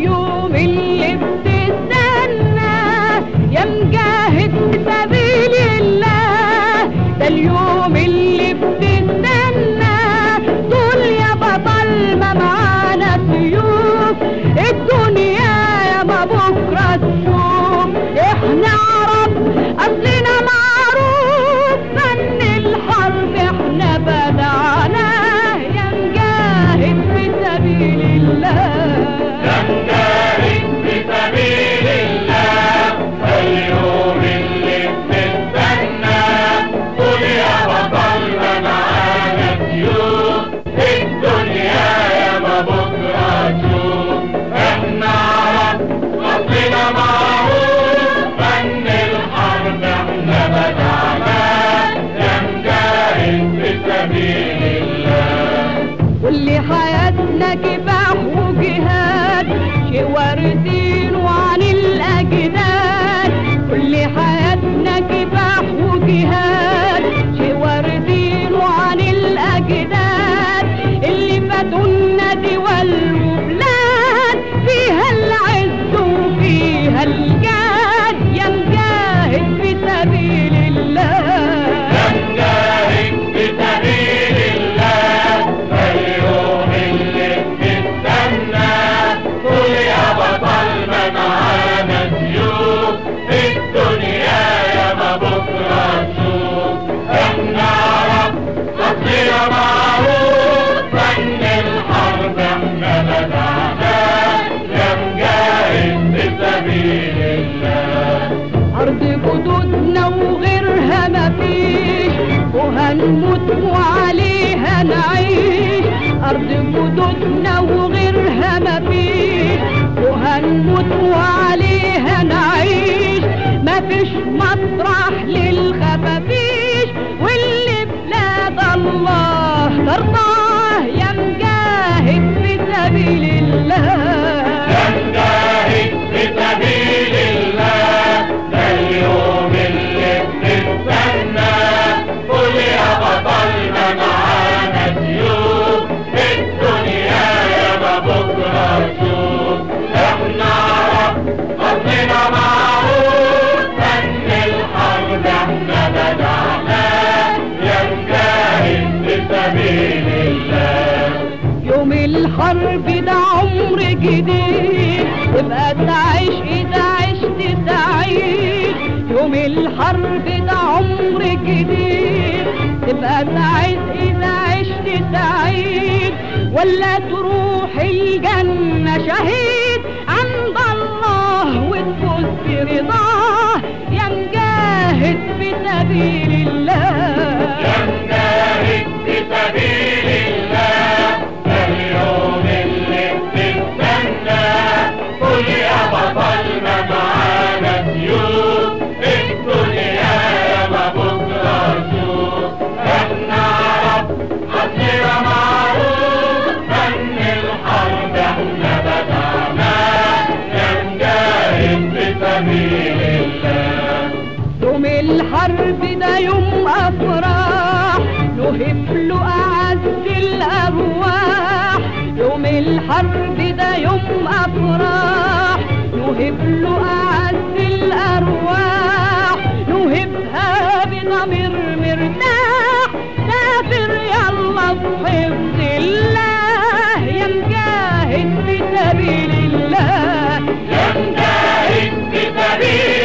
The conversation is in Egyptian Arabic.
اليوم اللي بتستنى يا مجاهد في سبيل الله ده اليوم اللي بتستنى طول يا بطل ما معانا سيوف الدنيا يا ما بكرة تشوف احنا عرب اصلنا معروف فن الحرب احنا بدعناه يا مجاهد في سبيل الله نجاهد في سبيل الله اليوم اللي بتستنى قول يا بطل ما معانا سيوف الدنيا يا ما بكره تشوف احنا عرب اصلنا معروف فن الحرب احنا بدعناه يا مجاهد في سبيل الله كل حياتنا كفاح وجهاد شيء واردين وعن الأجداد كل حياتنا كفاح وجهاد شيء واردين وعن الأجداد اللي فاتونا دول وبلاد فيها العز وفيها الجاد يا مجاهد في سبيل الله نجاهد في سبيل الله اليوم اللي بتستنى قول يا بطل ما معانا سيوف الدنيا يا ما بكره تشوف احنا عرب اصلنا معروف فن الحرب احنا بدعناه يا مجاهد في سبيل الله أرض جدودنا وغيرها مفيش وهنموت وعليها نعيش أرض جدودنا وغيرها مفيش وهنموت وعليها نعيش مفيش مطرح للخفافيش واللي بلاد الله ترضاه يا مجاهد في سبيل الله نجاهد في سبيل الله ده اليوم اللي بتستنى قول يا بطل ما معانا سيوف الدنيا يا ما بكره تشوف احنا عرب اصلنا معروف فن الحرب احنا بدعناه يا مجاهد في سبيل الله يوم الحرب ده عمر جديد تبقى تعيش إذا عشت سعيد يوم الحرب ده عمر جديد تبقى تعيش إذا عشت سعيد ولا تروح الجنة شهيد عند الله وتفوز برضاه يا مجاهد في سبيل الله نجاهد في سبيل الله اليوم اللي بتستنى قول يا بطل ما معانا سيوف الدنيا يا ما بكره تشوف احنا عرب اصلنا معروف فن الحرب احنا بدعناه يا مجاهد في سبيل الله يوم الحرب ده يوم أفراح نهب له أعز الأرواح يوم الحرب ده يوم أفراح نهب له أعز الأرواح نهبها بضمير مرتاح سافر يلا بحفظ الله يا مجاهد في سبيل الله ينجاهد في سبيل